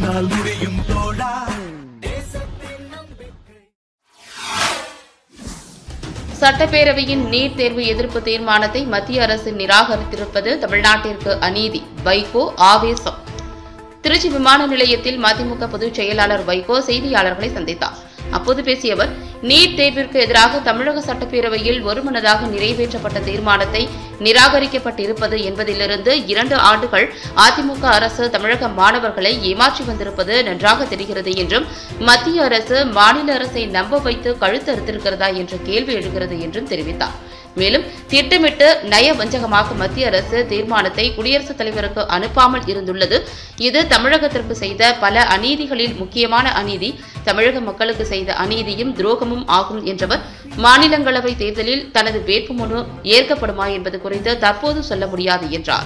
உன்னால் முடியும் தோழா சட்டப்பேரவையின் நீட் தேர்வு எதிர்ப்பு தீர்மானத்தை மத்திய அரசு நிராகரித்திருப்பது தமிழ்நாட்டிற்கு அநீதி வைகோ ஆவேசம் திருச்சி விமான நிலையத்தில் மதிமுக பொதுச் செயலாளர் வைகோ செய்தியாளர்களை சந்தித்தார் அப்போது பேசிய அவர் நீட் தேர்விற்கு எதிராக தமிழக சட்டப்பேரவையில் ஒருமனதாக நிறைவேற்றப்பட்ட தீர்மானத்தை நிராகரிக்கப்பட்டிருப்பது என்பதிலிருந்து இரண்டு ஆண்டுகள் அதிமுக அரசு தமிழக மாணவர்களை ஏமாற்றி வந்திருப்பது நன்றாக தெரிகிறது என்றும் மத்திய அரசு மாநில அரசை நம்ப வைத்து கழுத்தறுத்திருக்கிறதா என்ற கேள்வி எழுகிறது என்றும் தெரிவித்தார் மேலும் திட்டமிட்டு நயவஞ்சகமாக மத்திய அரசு தீர்மானத்தை குடியரசுத் தலைவருக்கு அனுப்பாமல் இருந்துள்ளது இது தமிழகத்திற்கு செய்த பல அநீதிகளில் முக்கியமான அநீதி தமிழக மக்களுக்கு செய்த அநீதியும் துரோகமும் ஆகும் என்றவர் மாநிலங்களவை தேர்தலில் தனது வேட்புமனு ஏற்கப்படுமா என்பது குறித்து தற்போது சொல்ல முடியாது என்றார்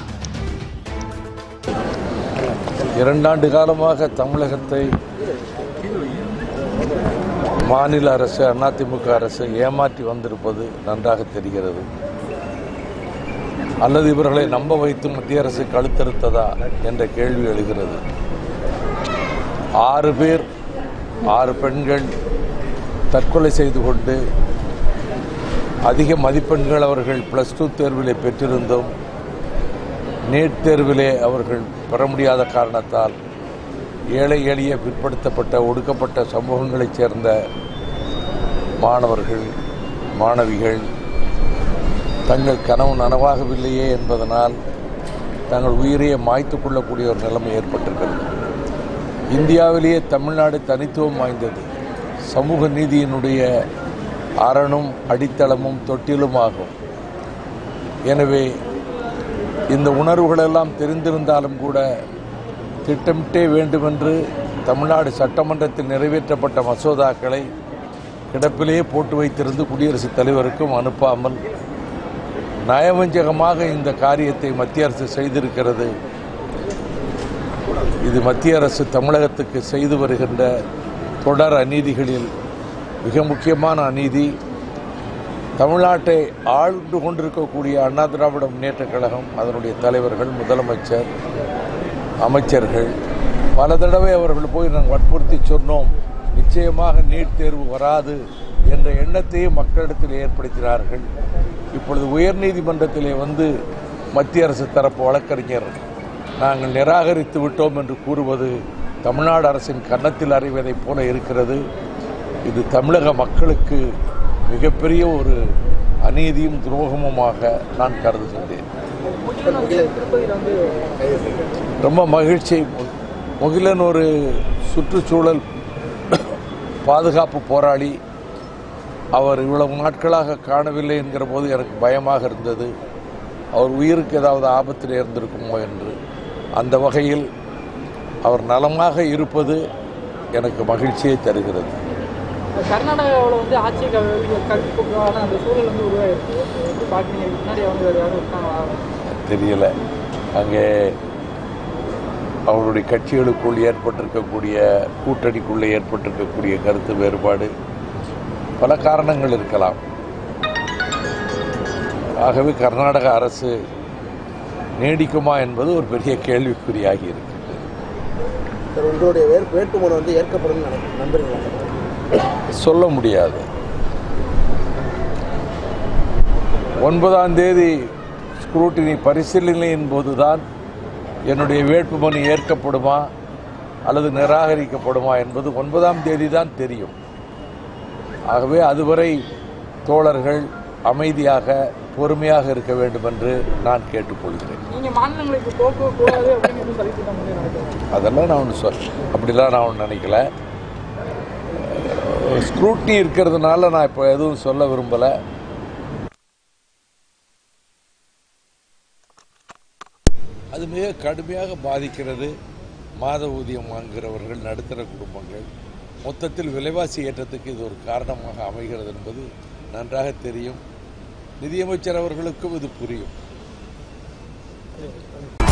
இரண்டாண்டு காலமாக தமிழகத்தை மாநில அரசு அதிமுக அரசு ஏமாற்றி வந்திருப்பது நன்றாக தெரிகிறது அல்லது இவர்களை நம்ப வைத்து மத்திய அரசு கழுத்தறுத்ததா என்ற கேள்வி எழுகிறது ஆறு பேர் ஆறு பெண்கள் தற்கொலை செய்து கொண்டு அதிக மதிப்பெண்கள் அவர்கள் ப்ளஸ் டூ தேர்விலே பெற்றிருந்தும் நீட் தேர்விலே அவர்கள் பெற முடியாத காரணத்தால் ஏழை எளிய பிற்படுத்தப்பட்ட ஒடுக்கப்பட்ட சமூகங்களைச் சேர்ந்த மாணவர்கள் மாணவிகள் தங்கள் கனவு நனவாகவில்லையே என்பதனால் தங்கள் உயிரையே மாய்த்து கொள்ளக்கூடிய ஒரு நிலைமை ஏற்பட்டிருக்கிறது இந்தியாவிலேயே தமிழ்நாடு தனித்துவம் வாய்ந்தது சமூக நீதியினுடைய அரணும் அடித்தளமும் தொட்டிலும் ஆகும் எனவே இந்த உணர்வுகளெல்லாம் தெரிந்திருந்தாலும் கூட திட்டமிட்டே வேண்டுமென்று தமிழ்நாடு சட்டமன்றத்தில் நிறைவேற்றப்பட்ட மசோதாக்களை கிடப்பிலேயே போட்டு வைத்திருந்து குடியரசுத் தலைவருக்கும் அனுப்பாமல் நயவஞ்சகமாக இந்த காரியத்தை மத்திய அரசு செய்திருக்கிறது இது மத்திய அரசு தமிழகத்துக்கு செய்து வருகின்ற தொடர் அநீதிகளில் மிக முக்கியமான அநீதி தமிழ்நாட்டை ஆழ்ந்து கொண்டிருக்கக்கூடிய அண்ணா திராவிட முன்னேற்றக் கழகம் அதனுடைய தலைவர்கள் முதலமைச்சர் அமைச்சர்கள் பல தடவை அவர்கள் போய் நாங்கள் வற்புறுத்தி சொன்னோம் நிச்சயமாக நீட் தேர்வு வராது என்ற எண்ணத்தையும் மக்களிடத்தில் ஏற்படுத்தினார்கள் இப்பொழுது உயர்நீதிமன்றத்திலே வந்து மத்திய அரசு தரப்பு வழக்கறிஞர் நாங்கள் நிராகரித்து விட்டோம் என்று கூறுவது தமிழ்நாடு அரசின் கன்னத்தில் அறிவதைப் போல இருக்கிறது இது தமிழக மக்களுக்கு மிகப்பெரிய ஒரு அநீதியும் துரோகமுமாக நான் கருதுகின்றேன் ரொம்ப மகிழ்ச்சி முகிலன் ஒரு சுற்றுச்சூழல் பாதுகாப்பு போராளி அவர் இவ்வளவு நாட்களாக காணவில்லை என்கிற போது எனக்கு பயமாக இருந்தது அவர் உயிருக்கு ஏதாவது ஆபத்து நேர்ந்திருக்குமோ என்று அந்த வகையில் அவர் நலமாக இருப்பது எனக்கு மகிழ்ச்சியை தருகிறது கர்நாடகாவில் வந்து ஆட்சி கல்விக்கான அந்த சூழல் வந்து உருவாயிருக்கு எப்படி பார்க்குறீங்க முன்னாடி அவங்க வேறு யாரும் இருக்காங்களா தெரியல அங்கே அவருடைய கட்சிகளுக்குள் ஏற்பட்டிருக்கக்கூடிய கூட்டணிக்குள்ளே ஏற்பட்டிருக்கக்கூடிய கருத்து வேறுபாடு பல காரணங்கள் இருக்கலாம் ஆகவே கர்நாடக அரசு நீடிக்குமா என்பது ஒரு பெரிய கேள்விக்குறியாகி இருக்கு சார் உங்களுடைய வேறு வேட்புமனு வந்து ஏற்கப்படும் நம்புறீங்களா சொல்ல முடியாது ஒன்பதாம் தேதி ஸ்க்ரூட்டினி பரிசீலனையின் போதுதான் என்னுடைய வேட்புமனு ஏற்கப்படுமா அல்லது நிராகரிக்கப்படுமா என்பது ஒன்பதாம் தேதி தான் தெரியும் ஆகவே அதுவரை தோழர்கள் அமைதியாக பொறுமையாக இருக்க வேண்டும் என்று நான் கேட்டுக்கொள்கிறேன் நீங்க மாநிலங்களுக்கு போக கூடாது அப்படின்னு எதுவும் சலித்து தான் நடக்குது அதெல்லாம் நான் ஒன்று சொல் அப்படிலாம் நான் ஒன்று நினைக்கல ஸ்க்ரூட்னி இருக்கிறதுனால நான் இப்போ எதுவும் சொல்ல விரும்பலை அது மிக கடுமையாக பாதிக்கிறது மாத ஊதியம் வாங்குகிறவர்கள் நடுத்தர குடும்பங்கள் மொத்தத்தில் விலைவாசி ஏற்றத்துக்கு இது ஒரு காரணமாக அமைகிறது என்பது நன்றாக தெரியும் நிதியமைச்சர் அவர்களுக்கும் இது புரியும்